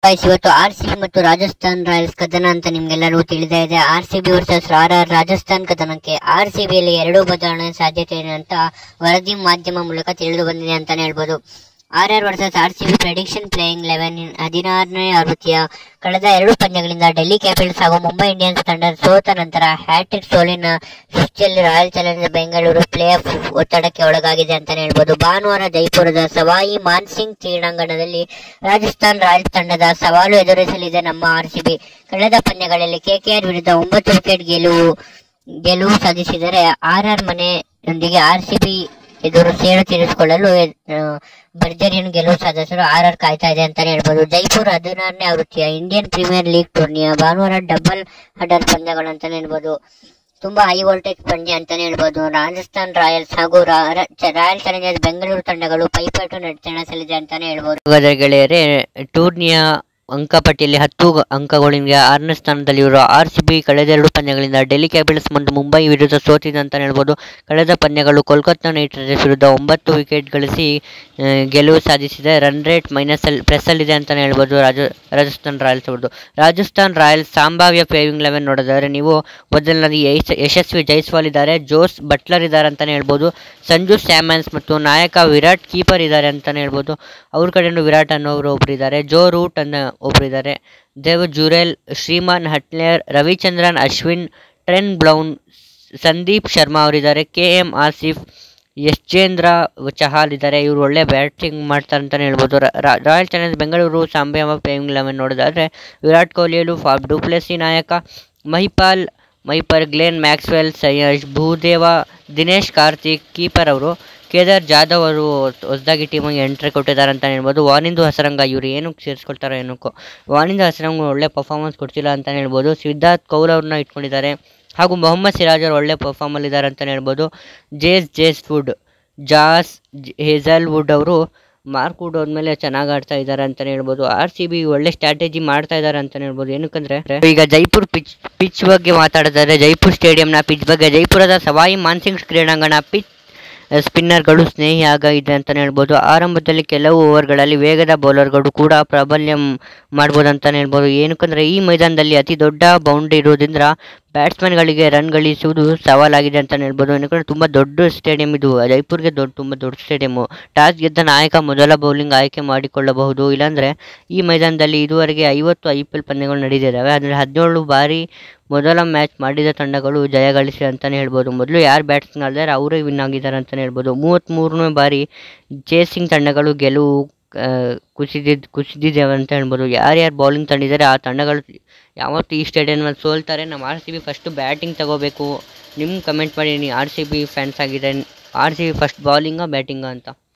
guys ಇವತ್ತು R C B ಮತ್ತು Rajasthan Royals ಕದನ ಅಂತ ನಿಮ್ಗೆಲ್ಲರಿಗೂ ತಿಳಿದೇ ಇದೆ R C B versus R R Rajasthan ಕದನಕ್ಕೆ ಆರ್ ಸಿ ಬಿಯಲ್ಲಿ ಎರಡೂ ಬದಲಾವಣೆ ಸಾಧ್ಯತೆ ಇದೆ ಅಂತ ವರದಿ ಮಾಧ್ಯಮ ಮೂಲಕ ತಿಳಿದು ಬಂದಿದೆ ಅಂತಾನೆ ಹೇಳ್ಬೋದು R R versus R C B prediction playing eleven ಹದಿನಾರನೇ ಆವೃತ್ತಿಯ ಕಳೆದ ಎರಡು ಪಂದ್ಯಗಳಿಂದ ಡೆಲ್ಲಿ ಕ್ಯಾಪಿಟಲ್ಸ್ ಹಾಗೂ ಮುಂಬೈ ಇಂಡಿಯನ್ಸ್ ತಂಡ ಸೋತ ನಂತರ ಹ್ಯಾಟ್ರಿಕ್ ಸೋಲಿನ ಸೃಷ್ಟಿಯಲ್ಲಿ royal challenger Bengaluru play off ಒತ್ತಡಕ್ಕೆ ಒಳಗಾಗಿದೆ ಅಂತಾನೆ ಹೇಳ್ಬೋದು ಭಾನುವಾರ ಜೈಪುರದ ಸವಾಯಿ ಮಾನ್ಸಿಂಗ್ ಕ್ರೀಡಾಂಗಣದಲ್ಲಿ ರಾಜಸ್ಥಾನ್ ರಾಯಲ್ಸ್ ತಂಡದ ಸವಾಲು ಎದುರಿಸಲಿದೆ ನಮ್ಮ ಆರ್ ಸಿ ಬಿ ಕಳೆದ ಪಂದ್ಯಗಳಲ್ಲಿ ಕೆಕೆಆರ್ ವಿರುದ್ಧ ಒಂಬತ್ತು ವಿಕೆಟ್ ಗೆಲುವು ಗೆಲುವು ಸಾಧಿಸಿದರೆ ಆರ್ ಆರ್ ಮನೆಯೊಂದಿಗೆ ಆರ್ ಸಿ ಬಿ ಎದುರು ಸೇಡು ತೀರಿಸಿಕೊಳ್ಳಲು ಆ, ಭರ್ಜರಿಯನ್ನು ಗೆಲುವು ಸಾಧಿಸಲು ಆರ್ ಆರ್ ಕಾಯ್ತಾ ಇದೆ ಅಂತಾನೆ ಹೇಳ್ಬೋದು ಜೈಪುರ್ ಹದಿನಾರನೇ ಆವೃತ್ತಿಯ ಇಂಡಿಯನ್ ಪ್ರೀಮಿಯರ್ ಲೀಗ್ ಟೂರ್ನಿಯ ಭಾನುವಾರ ಡಬಲ್ ಹಡರ್ ಪಂದ್ಯಗಳು ಅಂತಾನೆ ಹೇಳ್ಬೋದು ತುಂಬಾ ಹೈ ವೋಲ್ಟೇಜ್ ಪಂದ್ಯ ಅಂತಾನೆ ಹೇಳ್ಬೋದು ರಾಜಸ್ಥಾನ್ ರಾಯಲ್ಸ್ ಹಾಗೂ ರಾ- ರ- ಚ- ರಾಯಲ್ ಚಾಲೆಂಜರ್ಸ್ ಬೆಂಗಳೂರು ತಂಡಗಳು ಪೈಪೋಟು ನಡೆಸಲಿದೆ ಅಂತಾನೆ ಹೇಳ್ಬೋದು ಹಾಗಾದರೆ ಗೆಳೆಯರೆ ಟೂರ್ನಿಯ ಅಂಕಪಟ್ಟಿಯಲ್ಲಿ ಹತ್ತು ಅಂಕಗಳೊಂದಿಗೆ ಆರನೇ ಸ್ಥಾನದಲ್ಲಿರುವ ಆರ್ ಸಿ ಬಿ ಕಳೆದೆರಡು ಪಂದ್ಯಗಳಿಂದ ಡೆಲ್ಲಿ ಕ್ಯಾಪಿಟಲ್ಸ್ ಮತ್ತು ಮುಂಬೈ ವಿರುದ್ಧ ಸೋತಿದೆ ಅಂತ ಹೇಳ್ಬೋದು ಕಳೆದ ಪಂದ್ಯಗಳು ಕೋಲ್ಕತ್ತಾ ನೈಟ್ ರೈಡರ್ಸ್ ವಿರುದ್ಧ ಒಂಬತ್ತು ವಿಕೆಟ್ ಗಳಿಸಿ ಆ, ಗೆಲುವು ಸಾಧಿಸಿದೆ ರನ್ ರೇಟ್ ಮೈನಸ್ ಅಲ್ಲಿ ಪ್ರೆಸ್ ಅಲ್ಲಿದೆ ಅಂತಲೇ ಹೇಳ್ಬೋದು ರಾಜ ರಾಜಸ್ಥಾನ್ ರಾಯಲ್ಸ್ ಅವ್ರದ್ದು ರಾಜಸ್ಥಾನ್ ರಾಯಲ್ಸ್ ಸಂಭಾವ್ಯ ಪ್ಲೇಯಿಂಗ್ ಲೆವೆನ್ ನೋಡಿದರೆ ನೀವು ಮೊದಲನೇದಾಗಿ ಯಶ್- ಯಶಸ್ವಿ ಜೈಸ್ವಾಲ್ ಇದ್ದಾರೆ ಜೋಸ್ ಬಟ್ಲರ್ ಇದ್ದಾರೆ ಅಂತಲೇ ಹೇಳ್ಬೋದು ಸಂಜು ಸ್ಯಾಮನ್ಸ್ ಮತ್ತು ನಾಯಕ ವಿರಾಟ್ ಕೀಪರ್ ಇದ್ದಾರೆ ಅಂತಲೇ ಹೇಳ್ಬೋದು ಅವ್ರ ಕಡೆಯಿಂದ ವಿರಾಟ್ ಅನ್ನೋರು ಒಬ್ರು ಇದ್ದಾರೆ ಜೋ ರೂಟ್ ಅನ್ನೋ ಒಬ್ರು ಇದ್ದಾರೆ Dev Jurel Shimron Hetmyer Ravichandran Ashwin Trent Boult Sandeep Sharma ಅವರಿದ್ದಾರೆ ಕೆ ಎಂ ಆಸಿಫ್ ಯಶ್ಚೇಂದ್ರ ಚಹಾಲ್ ಇದ್ದಾರೆ ಇವರು ಒಳ್ಳೆ ಬ್ಯಾಟಿಂಗ್ ಮಾಡ್ತಾರೆ ಅಂತಲೇ ಹೇಳ್ಬೋದು ರ- ರ- ರಾಯಲ್ ಚಾಲೆಂಜರ್ಸ್ ಬೆಂಗಳೂರು ಸಾಂಬೆಯಮ್ಮ ಪ್ಲೇಯಿಂಗ್ ಲೆವೆನ್ ನೋಡೋದಾದರೆ ವಿರಾಟ್ ಕೊಹ್ಲಿಯಲು ಫಾಫ್ ಡುಪ್ಲೆಸಿ ನಾಯಕ ಮಹಿಪಾಲ್ ಮೈಪರ್ ಗ್ಲೇನ್ ಮ್ಯಾಕ್ಸ್ವೆಲ್ ಸಯ್ಯಶ್ ಭೂದೇವ ದಿನೇಶ್ ಕಾರ್ತಿಕ್ ಕೀಪರ್ ಅವರು ಕೇದಾರ್ ಜಾಧವ್ ಅವರು ಹೊಸದಾಗಿ ಟೀಮಿಗೆ ಎಂಟ್ರಿ ಕೊಟ್ಟಿದ್ದಾರೆ ಅಂತ ಹೇಳ್ಬೋದು ವಾನಿಂದು ಹಸರಂಗ ಇವರು ಏನಕ್ಕೆ ಸೇರಿಸ್ಕೊಳ್ತಾರೋ ಏನಕ್ಕೋ ವಾನಿಂದು ಹಸರಂಗ ಒಳ್ಳೆ ಪರ್ಫಾರ್ಮೆನ್ಸ್ ಕೊಡ್ತಿಲ್ಲ ಅಂತಲೇ ಹೇಳ್ಬೋದು ಸಿದ್ಧಾರ್ಥ್ ಕೌಲ್ ಅವ್ರನ್ನ ಇಟ್ಕೊಂಡಿದ್ದಾರೆ ಹಾಗೂ ಮೊಹಮ್ಮದ್ ಸಿರಾಜ್ ಅವರು ಒಳ್ಳೆ ಪರ್ಫಾರ್ಮಲ್ಲಿ ಇದ್ದಾರೆ ಅಂತಲೇ ಹೇಳ್ಬೋದು ಜೇಸ್ ಜೇಸ್ ವುಡ್ ಜಾಸ್ ಜ್- ಹೇಜಲ್ ವುಡ್ ಅವರು ಮಾರ್ಕ್ ವುಡ್ ಹೋದ್ಮೇಲೆ ಚೆನ್ನಾಗಿ ಆಡ್ತಾ ಇದ್ದಾರೆ ಅಂತಲೇ ಹೇಳ್ಬೋದು ಆರ್ ಸಿ ಬಿ ಒಳ್ಳೆ ಸ್ಟ್ರಾಟಜಿ ಮಾಡ್ತಾ ಇದ್ದಾರೆ ಅಂತಲೇ ಹೇಳ್ಬೋದು ಏನಕ್ಕಂದ್ರೆ ಈಗ ಜೈಪುರ್ ಪಿಚ್ ಪಿಚ್ ಬಗ್ಗೆ ಮಾತಾಡಿದರೆ ಜೈಪುರ್ ಸ್ಟೇಡಿಯಂನ ಪಿಚ್ ಬಗ್ಗೆ ಜೈಪುರದ ಸವಾಯಿ ಮಾನ್ಸಿಂಗ್ ಕ್ರೀಡಾಂಗಣ ಪಿಚ್ ಸ್ಪಿನ್ನರ್ಗಳು ಸ್ನೇಹಿಯಾಗಿದೆ ಅಂತಲೇ ಹೇಳ್ಬೋದು ಆರಂಭದಲ್ಲಿ ಕೆಲವು ಓವರ್ಗಳಲ್ಲಿ ವೇಗದ ಬೌಲರ್ಗಳು ಕೂಡ ಪ್ರಾಬಲ್ಯ ಮ್- ಮಾಡ್ಬೋದು ಅಂತಲೇ ಹೇಳ್ಬೋದು ಏನಕ್ಕಂದ್ರೆ ಈ ಮೈದಾನದಲ್ಲಿ ಅತಿ ದೊಡ್ಡ ಬೌಂಡ್ರಿ ಇರೋದ್ರಿಂದ ಬ್ಯಾಟ್ಸ್ಮನ್ಗಳಿಗೆ ರನ್ ಗಳಿಸುವುದು ಸವಾಲಾಗಿದೆ ಅಂತಲೇ ಹೇಳ್ಬೋದು ಏನಕ್ಕಂದ್ರೆ ತುಂಬ ದೊಡ್ಡ ಸ್ಟೇಡಿಯಂ ಇದು ಜೈಪುರ್ಗೆ ದೊಡ್ಡ ತುಂಬ ದೊಡ್ಡ ಸ್ಟೇಡಿಯಮ್ಮು ಟಾಸ್ ಗೆದ್ದ ನಾಯಕ ಮೊದಲ ಬೌಲಿಂಗ್ ಆಯ್ಕೆ ಮಾಡಿಕೊಳ್ಳಬಹುದು ಇಲ್ಲಾಂದರೆ ಈ ಮೈದಾನದಲ್ಲಿ ಇದುವರೆಗೆ ಐವತ್ತು ಐ ಪಿ ಎಲ್ ಪಂದ್ಯಗಳು ನಡೆದಿದ್ದಾವೆ ಅದರಲ್ಲಿ ಹದಿನೇಳು ಬಾರಿ ಮೊದಲ ಮ್ಯಾಚ್ ಮಾಡಿದ ತಂಡಗಳು ಜಯ ಗಳಿಸಿ ಅಂತಲೇ ಹೇಳ್ಬೋದು ಮೊದಲು ಯಾರು ಬ್ಯಾಟ್ಸ್ಮನ್ ಆಡಿದಾರೆ ಅವರೇ ವಿನ್ ಆಗಿದ್ದಾರೆ ಅಂತಲೇ ಹೇಳ್ಬೋದು ಮೂವತ್ತ್ಮೂರನೇ ಬಾರಿ ಚೇಸಿಂಗ್ ತಂಡಗಳು ಗೆಲುವು ಆ, ಕುಸಿದಿದ್ ಕುಸಿದಿದ್ದೇವೆ ಅಂತ ಹೇಳ್ಬೋದು ಯಾರ್ಯಾರು ಬೌಲಿಂಗ್ ತಂದಿದ್ದಾರೆ ಆ ತಂಡಗಳು ಯಾವತ್ತು ಈ ಸ್ಟೇಡಿಯಂನಲ್ಲಿ ಸೋಲ್ತಾರೆ ನಮ್ಮ R C B first batting ತಗೋಬೇಕು ನಿಮ್ಮ ಕಮೆಂಟ್ ಮಾಡಿ ನೀವು ಆರ್ ಸಿ ಬಿ ಫ್ಯಾನ್ಸ್ ಆಗಿದೆ ಆರ್ ಸಿ ಬಿ ಫಸ್ಟ್ ಬೌಲಿಂಗಾ ಬ್ಯಾಟಿಂಗಾ ಅಂತ